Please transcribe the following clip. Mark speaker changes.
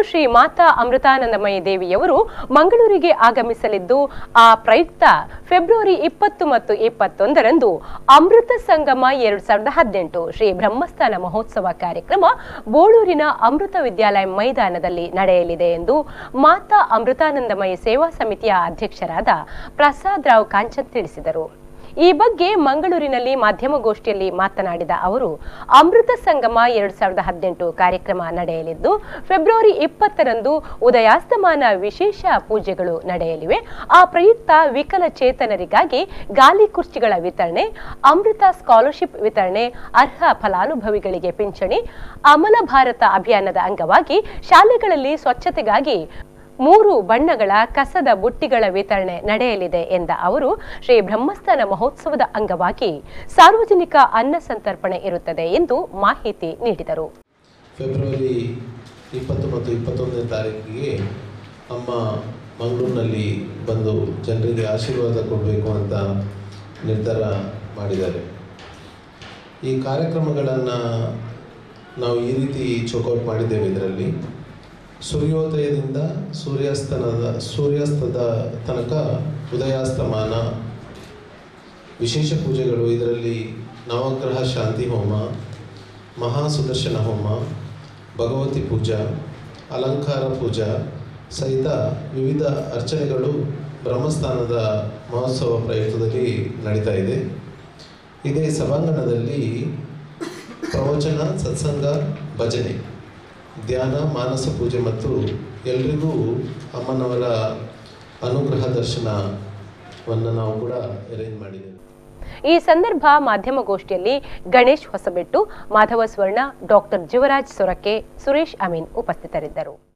Speaker 1: ಶ್ರೀ ಮಾತಾ ಅಮೃತಾನಂದಮಯಿ ದೇವಿಯವರು ಮಂಗಳೂರಿಗೆ ಆಗಮಿಸಲಿದ್ದು ಆ ಪ್ರಯುಕ್ತ ಫೆಬ್ರವರಿ ಇಪ್ಪತ್ತು ಮತ್ತು ಇಪ್ಪತ್ತೊಂದರಂದು ಅಮೃತ ಸಂಗಮ ಎರಡ್ ಸಾವಿರದ ಹದಿನೆಂಟು ಶ್ರೀ ಬ್ರಹ್ಮಸ್ಥಾನ ಮಹೋತ್ಸವ ಕಾರ್ಯಕ್ರಮ ಬೋಳೂರಿನ ಅಮೃತ ವಿದ್ಯಾಲಯ ಮೈದಾನದಲ್ಲಿ ನಡೆಯಲಿದೆ ಎಂದು ಮಾತಾ ಅಮೃತಾನಂದಮಯಿ ಸೇವಾ ಸಮಿತಿಯ ಅಧ್ಯಕ್ಷರಾದ ಪ್ರಸಾದ್ ರಾವ್ ಕಾಂಚನ್ ತಿಳಿಸಿದರು ಈ ಬಗ್ಗೆ ಮಂಗಳೂರಿನಲ್ಲಿ ಮಾಧ್ಯಮಗೋಷ್ಠಿಯಲ್ಲಿ ಮಾತನಾಡಿದ ಅವರು ಅಮೃತ ಸಂಗಮ ಎರಡ್ ಸಾವಿರದ ಹದಿನೆಂಟು ಕಾರ್ಯಕ್ರಮ ನಡೆಯಲಿದ್ದು ಫೆಬ್ರವರಿ ಇಪ್ಪತ್ತರಂದು ಉದಯಾಸ್ತಮಾನ ವಿಶೇಷ ಪೂಜೆಗಳು ನಡೆಯಲಿವೆ ಆ ಪ್ರಯುಕ್ತ ವಿಕಲಚೇತನರಿಗಾಗಿ ಗಾಲಿ ಕುರ್ಚಿಗಳ ವಿತರಣೆ ಅಮೃತ ಸ್ಕಾಲರ್ಶಿಪ್ ವಿತರಣೆ ಅರ್ಹ ಫಲಾನುಭವಿಗಳಿಗೆ ಪಿಂಚಣಿ ಅಮಲ ಭಾರತ ಅಭಿಯಾನದ ಅಂಗವಾಗಿ ಶಾಲೆಗಳಲ್ಲಿ ಸ್ವಚ್ಛತೆಗಾಗಿ ಮೂರು ಬಣ್ಣಗಳ ಕಸದ ಬುಟ್ಟಿಗಳ ವಿತರಣೆ ನಡೆಯಲಿದೆ ಎಂದ ಅವರು ಶ್ರೀ ಬ್ರಹ್ಮಸ್ಥಾನ ಮಹೋತ್ಸವದ ಅಂಗವಾಗಿ ಸಾರ್ವಜನಿಕ ಅನ್ನ ಸಂತರ್ಪಣೆ ಇರುತ್ತದೆ ಎಂದು ಮಾಹಿತಿ ನೀಡಿದರು
Speaker 2: ಫೆಬ್ರವರಿ ಇಪ್ಪತ್ತು ಮತ್ತು ಇಪ್ಪತ್ತೊಂದನೇ ತಾರೀಕಿಗೆ ಅಮ್ಮ ಮಂಗಳೂರಿನಲ್ಲಿ ಬಂದು ಜನರಿಗೆ ಆಶೀರ್ವಾದ ಕೊಡಬೇಕು ಅಂತ ನಿರ್ಧಾರ ಮಾಡಿದ್ದಾರೆ ಈ ಕಾರ್ಯಕ್ರಮಗಳನ್ನು ನಾವು ಈ ರೀತಿ ಚೌಕೌಟ್ ಮಾಡಿದ್ದೇವೆ ಇದರಲ್ಲಿ ಸೂರ್ಯೋದಯದಿಂದ ಸೂರ್ಯಾಸ್ತನದ ಸೂರ್ಯಾಸ್ತದ ತನಕ ಉದಯಾಸ್ತಮಾನ ವಿಶೇಷ ಪೂಜೆಗಳು ಇದರಲ್ಲಿ ನವಗ್ರಹ ಶಾಂತಿ ಹೋಮ ಮಹಾ ಸುದರ್ಶನ ಹೋಮ ಭಗವತಿ ಪೂಜಾ ಅಲಂಕಾರ ಪೂಜಾ ಸಹಿತ ವಿವಿಧ ಅರ್ಚನೆಗಳು ಬ್ರಹ್ಮಸ್ಥಾನದ ಮಹೋತ್ಸವ ಪ್ರಯುಕ್ತದಲ್ಲಿ ನಡೀತಾ ಇದೆ ಇದೇ ಸಭಾಂಗಣದಲ್ಲಿ ಪ್ರವಚನ ಸತ್ಸಂಗ ಭಜನೆ ಧ್ಯಾನ ಮಾನಸ ಪೂಜೆ ಮತ್ತು ಎಲ್ರಿಗೂ ಅಮ್ಮನವರ ಅನುಗ್ರಹ ದರ್ಶನವನ್ನು ನಾವು ಕೂಡ ಅರೇಂಜ್ ಮಾಡಿದ್ದೇವೆ
Speaker 1: ಈ ಸಂದರ್ಭ ಮಾಧ್ಯಮಗೋಷ್ಠಿಯಲ್ಲಿ ಗಣೇಶ್ ಹೊಸಬೆಟ್ಟು ಮಾಧವ ಸ್ವರ್ಣ ಡಾಕ್ಟರ್ ಜೀವರಾಜ್ ಸೊರಕೆ ಸುರೇಶ್ ಅಮೀನ್ ಉಪಸ್ಥಿತರಿದ್ದರು